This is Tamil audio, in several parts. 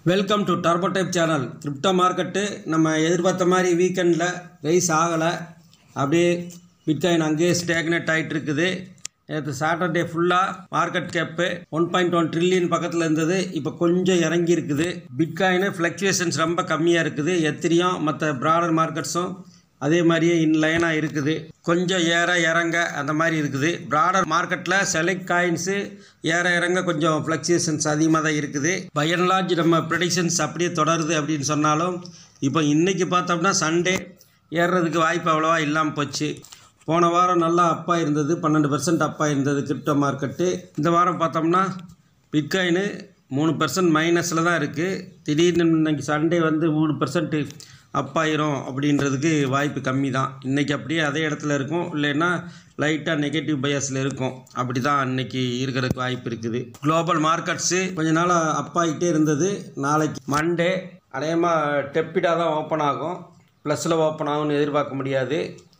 welcome to turbo type channel crypto market நம்ம எதிர்பார்த்த மாதிரி வீக்கெண்டில் ரைஸ் ஆகலை அப்படியே பிட்காயின் அங்கேயே ஸ்டேக்னேட் ஆகிட்டு இருக்குது நேற்று சாட்டர்டே ஃபுல்லாக market cap one point one trillion பக்கத்தில் இருந்தது இப்போ கொஞ்சம் இறங்கி இருக்குது பிட்காயின் ஃப்ளக்சுவேஷன்ஸ் ரொம்ப கம்மியாக இருக்குது எத்திரியும் மற்ற ப்ராடர் மார்க்கெட்ஸும் அதே மாதிரியே இன்லைனாக இருக்குது கொஞ்சம் ஏற இறங்க அந்த மாதிரி இருக்குது ப்ராடர் மார்க்கெட்டில் செலக்ட் காயின்ஸு ஏற இறங்க கொஞ்சம் ஃப்ளக்சுவேஷன்ஸ் அதிகமாக தான் இருக்குது பை அண்ட் லார்ஜ் நம்ம ப்ரெடிக்ஷன்ஸ் அப்படியே தொடருது அப்படின்னு சொன்னாலும் இப்போ இன்றைக்கி பார்த்தோம்னா சண்டே ஏறுறதுக்கு வாய்ப்பு அவ்வளோவா இல்லாமல் போச்சு போன வாரம் நல்லா அப்பா இருந்தது பன்னெண்டு பர்சன்ட் அப்பா இருந்தது கிரிப்டோ மார்க்கெட்டு இந்த வாரம் பார்த்தோம்னா பிட்காயின் மூணு பர்சன்ட் மைனஸில் தான் இருக்குது திடீர்னு இன்னைக்கு சண்டே வந்து மூணு பர்சன்ட் அப்பாயிரும் அப்படின்றதுக்கு வாய்ப்பு கம்மி தான் இன்றைக்கி அப்படியே அதே இடத்துல இருக்கும் இல்லைன்னா லைட்டாக நெகட்டிவ் பயாஸில் இருக்கும் அப்படி தான் இன்றைக்கி இருக்கிறதுக்கு வாய்ப்பு இருக்குது குளோபல் மார்க்கெட்ஸு கொஞ்ச நாளாக அப்பாயிட்டே இருந்தது நாளைக்கு மண்டே அநேகமாக டெப்பிடாக தான் ஓப்பன் ஆகும் ப்ளஸில் ஓப்பன் ஆகும்னு எதிர்பார்க்க முடியாது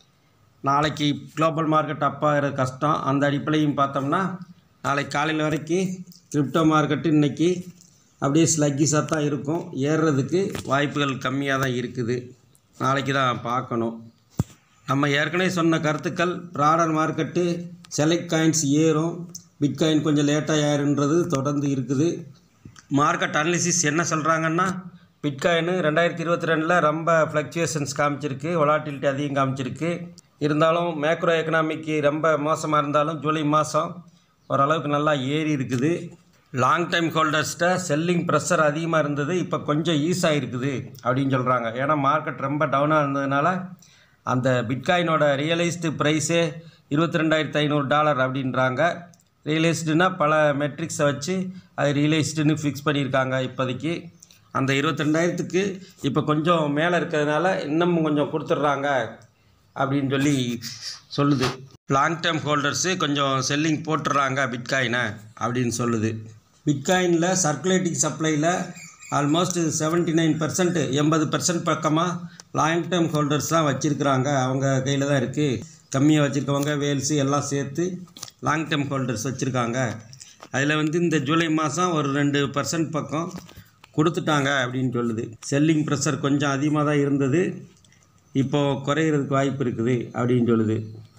நாளைக்கு குளோபல் மார்க்கெட் அப்பாகிற கஷ்டம் அந்த அடிப்படையும் பார்த்தோம்னா நாளைக்கு காலையில் வரைக்கும் கிரிப்டோ மார்க்கெட்டு இன்றைக்கி அப்படியே ஸ்லக்கிஸாக தான் இருக்கும் ஏறுறதுக்கு வாய்ப்புகள் கம்மியாக தான் இருக்குது நாளைக்கு தான் பார்க்கணும் நம்ம ஏற்கனவே சொன்ன கருத்துக்கள் ப்ராடர் மார்க்கெட்டு செலக்ட் காயின்ஸ் ஏறும் பிட்காயின் கொஞ்சம் லேட்டாக ஏறுன்றது தொடர்ந்து இருக்குது மார்க்கெட் அனாலிசிஸ் என்ன சொல்கிறாங்கன்னா பிட்காயின் ரெண்டாயிரத்தி இருபத்தி ரெண்டில் ரொம்ப ஃப்ளக்சுவேஷன்ஸ் காமிச்சிருக்கு வொலாட்டிலிட்டி அதிகம் காமிச்சிருக்கு இருந்தாலும் மேக்ரோ எக்கனாமிக்கு ரொம்ப மோசமாக இருந்தாலும் ஜூலை மாதம் ஓரளவுக்கு நல்லா ஏறி இருக்குது லாங் டைம் ஹோல்டர்ஸ்கிட்ட செல்லிங் ப்ரெஷர் அதிகமாக இருந்தது இப்போ கொஞ்சம் ஈஸாக இருக்குது அப்படின்னு சொல்கிறாங்க ஏன்னா மார்க்கெட் ரொம்ப டவுனாக இருந்ததுனால அந்த பிட்காயினோட ரியலைஸ்டு ப்ரைஸே இருபத்தி ரெண்டாயிரத்து ஐநூறு டாலர் அப்படின்றாங்க ரியலைஸ்டுனா பல மெட்ரிக்ஸை வச்சு அது ரியலைஸ்டுன்னு ஃபிக்ஸ் பண்ணியிருக்காங்க இப்போதைக்கு அந்த இருபத்தி ரெண்டாயிரத்துக்கு இப்போ கொஞ்சம் மேலே இருக்கிறதுனால இன்னும் கொஞ்சம் கொடுத்துட்றாங்க அப்படின்னு சொல்லி சொல்லுது லாங் டேர்ம் ஹோல்டர்ஸு கொஞ்சம் செல்லிங் போட்டுடுறாங்க பிட்காயினை அப்படின்னு சொல்லுது பிட்காயினில் சர்க்குலேட்டிங் சப்ளையில் ஆல்மோஸ்ட் செவன்ட்டி நைன் பர்சன்ட் எண்பது பர்சன்ட் பக்கமாக லாங் டேர்ம் ஹோல்டர்ஸ் தான் வச்சுருக்குறாங்க அவங்க கையில் தான் இருக்குது கம்மியாக வச்சுருக்கவங்க வேல்ஸு எல்லாம் சேர்த்து லாங் டேர்ம் ஹோல்டர்ஸ் வச்சுருக்காங்க அதில் வந்து இந்த ஜூலை மாதம் ஒரு ரெண்டு பர்சன்ட் பக்கம் கொடுத்துட்டாங்க அப்படின்னு சொல்லுது செல்லிங் ப்ரெஷர் கொஞ்சம் அதிகமாக தான் இருந்தது இப்போது குறையிறதுக்கு வாய்ப்பு இருக்குது அப்படின்னு சொல்லுது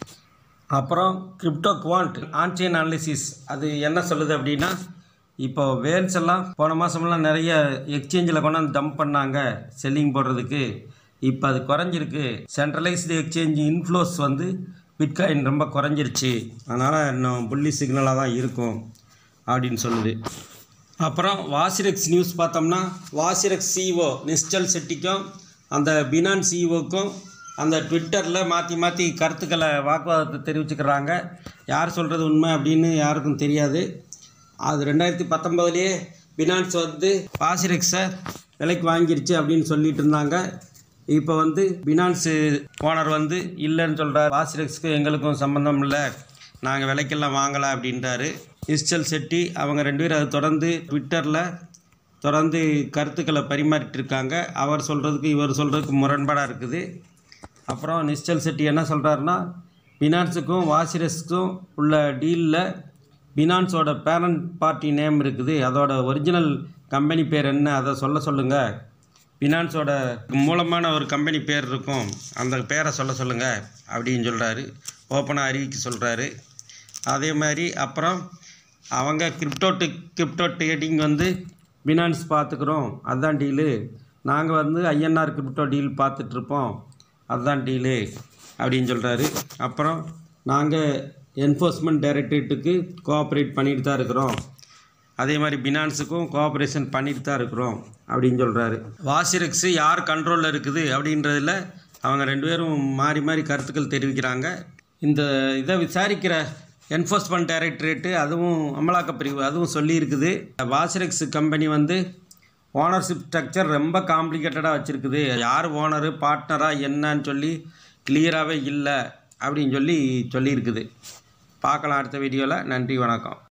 அப்புறம் கிரிப்டோ குவாண்ட் ஆன்சைன் அனாலிசிஸ் அது என்ன சொல்லுது அப்படின்னா இப்போ வேல்ஸ் எல்லாம் போன மாதமெல்லாம் நிறைய எக்ஸ்சேஞ்சில் கொண்டாந்து டம்ப் பண்ணாங்க செல்லிங் போடுறதுக்கு இப்போ அது குறைஞ்சிருக்கு சென்ட்ரலைஸ்டு எக்ஸ்சேஞ்ச் இன்ஃப்ளோஸ் வந்து பிட்காயின் ரொம்ப குறைஞ்சிருச்சு அதனால் இன்னும் புள்ளி சிக்னலாக தான் இருக்கும் அப்படின்னு சொல்லுது அப்புறம் வாசிரெக்ஸ் நியூஸ் பார்த்தோம்னா வாசிரெக்ஸ் சிஓ நிஸ்டல் செட்டிக்கும் அந்த பினான் சிஓக்கும் அந்த ட்விட்டரில் மாற்றி மாற்றி கருத்துக்களை வாக்குவாதத்தை தெரிவிச்சுக்கிறாங்க யார் சொல்கிறது உண்மை அப்படின்னு யாருக்கும் தெரியாது அது ரெண்டாயிரத்தி பத்தொம்போதுலேயே பினான்ஸ் வந்து வாசிரெக்ஸை விலைக்கு வாங்கிருச்சு அப்படின்னு சொல்லிட்டு இருந்தாங்க இப்போ வந்து பினான்ஸு ஓனர் வந்து இல்லைன்னு சொல்கிறார் வாசிரெக்ஸ்க்கு எங்களுக்கும் சம்மந்தம் இல்லை நாங்கள் விலைக்கெல்லாம் வாங்கலை அப்படின்றாரு இஸ்டல் செட்டி அவங்க ரெண்டு பேரும் அதை தொடர்ந்து ட்விட்டரில் தொடர்ந்து கருத்துக்களை பரிமாறிட்டு இருக்காங்க அவர் சொல்கிறதுக்கு இவர் சொல்கிறதுக்கு முரண்பாடாக இருக்குது அப்புறம் நிஸ்டல் செட்டி என்ன சொல்கிறாருன்னா பினான்ஸுக்கும் வாசிரஸ்க்கும் உள்ள டீலில் பினான்ஸோட பேரண்ட் பார்ட்டி நேம் இருக்குது அதோட ஒரிஜினல் கம்பெனி பேர் என்ன அதை சொல்ல சொல்லுங்கள் பினான்ஸோட மூலமான ஒரு கம்பெனி பேர் இருக்கும் அந்த பேரை சொல்ல சொல்லுங்கள் அப்படின்னு சொல்கிறாரு ஓப்பனாக அறிவிக்க சொல்கிறாரு அதே மாதிரி அப்புறம் அவங்க கிரிப்டோ டு கிரிப்டோ ட்ரேடிங் வந்து பினான்ஸ் பார்த்துக்குறோம் அதுதான் டீலு நாங்கள் வந்து ஐஎன்ஆர் கிரிப்டோ டீல் பார்த்துட்ருப்போம் அதுதான் டீலு அப்படின்னு சொல்கிறாரு அப்புறம் நாங்கள் என்ஃபோர்ஸ்மெண்ட் டைரக்டரேட்டுக்கு கோஆப்ரேட் பண்ணிட்டு தான் இருக்கிறோம் அதே மாதிரி பினான்ஸுக்கும் கோஆப்ரேஷன் பண்ணிட்டு தான் இருக்கிறோம் அப்படின்னு சொல்கிறாரு வாசிரெக்ஸு யார் கண்ட்ரோலில் இருக்குது அப்படின்றதில் அவங்க ரெண்டு பேரும் மாறி மாறி கருத்துக்கள் தெரிவிக்கிறாங்க இந்த இதை விசாரிக்கிற என்ஃபோர்ஸ்மெண்ட் டைரக்டரேட்டு அதுவும் அமலாக்கப் பிரிவு அதுவும் சொல்லியிருக்குது வாசிரெக்ஸ் கம்பெனி வந்து ஓனர்ஷிப் ஸ்ட்ரக்சர் ரொம்ப காம்ப்ளிகேட்டடாக வச்சுருக்குது யார் ஓனரு பார்ட்னராக என்னன்னு சொல்லி கிளியராகவே இல்லை அப்படின்னு சொல்லி சொல்லியிருக்குது பார்க்கலாம் அடுத்த வீடியோவில் நன்றி வணக்கம்